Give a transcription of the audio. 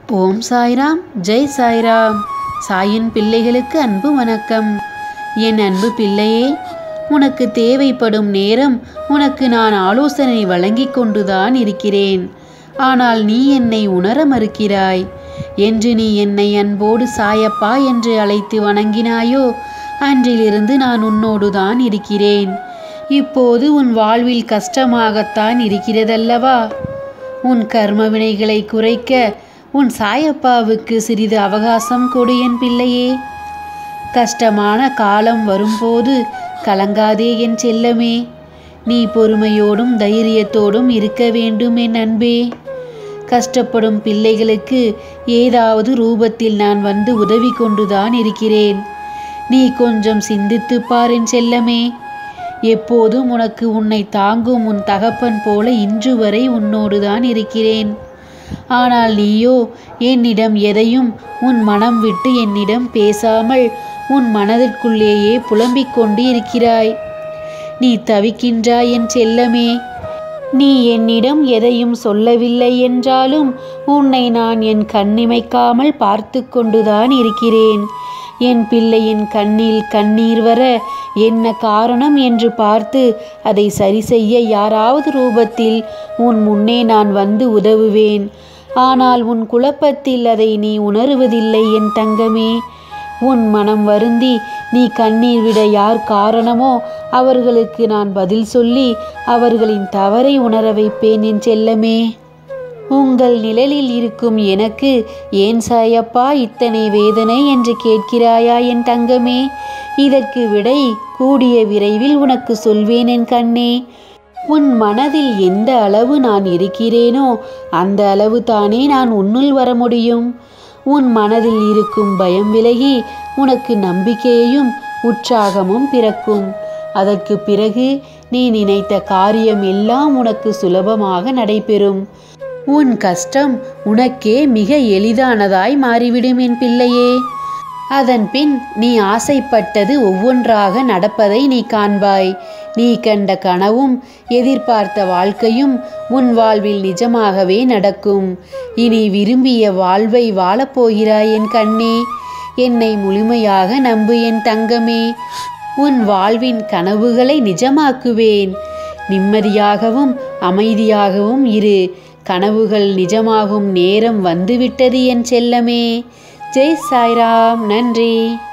ஓம் சாய்ராம் ஜெய் சாய்ராம் சாயின் பிள்ளைகளுக்கு அன்பு வணக்கம் என் அன்பு பிள்ளையே உனக்கு தேவைப்படும் நேரம் உனக்கு நான் ஆலோசனை வழங்கிக் கொண்டுதான் இருக்கிறேன் ஆனால் நீ என்னை உணர மறுக்கிறாய் என்று நீ என்னை அன்போடு சாயப்பா என்று அழைத்து வணங்கினாயோ அன்றிலிருந்து நான் உன்னோடுதான் இருக்கிறேன் இப்போது உன் வாழ்வில் கஷ்டமாகத்தான் இருக்கிறதல்லவா உன் கர்ம வினைகளை குறைக்க உன் சாயப்பாவுக்கு சிறிது அவகாசம் கொடு என் பிள்ளையே கஷ்டமான காலம் வரும்போது கலங்காதே என் செல்லமே நீ பொறுமையோடும் தைரியத்தோடும் இருக்க வேண்டும் என் அன்பே கஷ்டப்படும் பிள்ளைகளுக்கு ஏதாவது ரூபத்தில் நான் வந்து உதவி கொண்டுதான் இருக்கிறேன் நீ கொஞ்சம் சிந்தித்துப் பார் என் செல்லமே எப்போதும் உனக்கு உன்னை தாங்கும் உன் தகப்பன் போல இன்று வரை உன்னோடுதான் இருக்கிறேன் ஆனால் நீயோ என்னிடம் எதையும் உன் மனம் விட்டு என்னிடம் பேசாமல் உன் மனதிற்குள்ளேயே புலம்பிக் கொண்டு இருக்கிறாய் நீ தவிக்கின்றாய் என் செல்லமே நீ என்னிடம் எதையும் சொல்லவில்லை என்றாலும் உன்னை நான் என் கண்ணிமைக்காமல் பார்த்து கொண்டுதான் இருக்கிறேன் என் பிள்ளையின் கண்ணில் கண்ணீர் வர என்ன காரணம் என்று பார்த்து அதை சரி செய்ய யாராவது ரூபத்தில் உன் முன்னே நான் வந்து உதவுவேன் ஆனால் உன் குழப்பத்தில் அதை நீ உணருவதில்லை என் தங்கமே உன் மனம் வருந்தி நீ கண்ணீர் விட யார் காரணமோ அவர்களுக்கு நான் பதில் சொல்லி அவர்களின் தவறை உணர வைப்பேன் என் செல்லமே உங்கள் நிழலில் இருக்கும் எனக்கு ஏன் சாயப்பா இத்தனை வேதனை என்று கேட்கிறாயா என் தங்கமே இதற்கு விடை கூடிய விரைவில் உனக்கு சொல்வேன் என் கண்ணே உன் மனதில் எந்த அளவு நான் இருக்கிறேனோ அந்த அளவு தானே நான் உன்னுள் வர முடியும் உன் மனதில் இருக்கும் பயம் விலகி உனக்கு நம்பிக்கையையும் உற்சாகமும் பிறக்கும் அதற்கு பிறகு நீ நினைத்த காரியம் எல்லாம் உனக்கு சுலபமாக நடைபெறும் உன் கஷ்டம் உனக்கே மிக எளிதானதாய் மாறிவிடும் என் பிள்ளையே அதன் பின் நீ ஆசைப்பட்டது ஒவ்வொன்றாக நடப்பதை நீ காண்பாய் நீ கண்ட கனவும் எதிர்பார்த்த வாழ்க்கையும் உன் வாழ்வில் நிஜமாகவே நடக்கும் இனி விரும்பிய வாழ்வை வாழப்போகிறாய் என் கண்ணே என்னை முழுமையாக நம்பு என் தங்கமே உன் வாழ்வின் கனவுகளை நிஜமாக்குவேன் நிம்மதியாகவும் அமைதியாகவும் இரு கனவுகள் நிஜமாகும் நேரம் வந்துவிட்டது என் செல்லமே ஜெய் சாய்ராம் நன்றி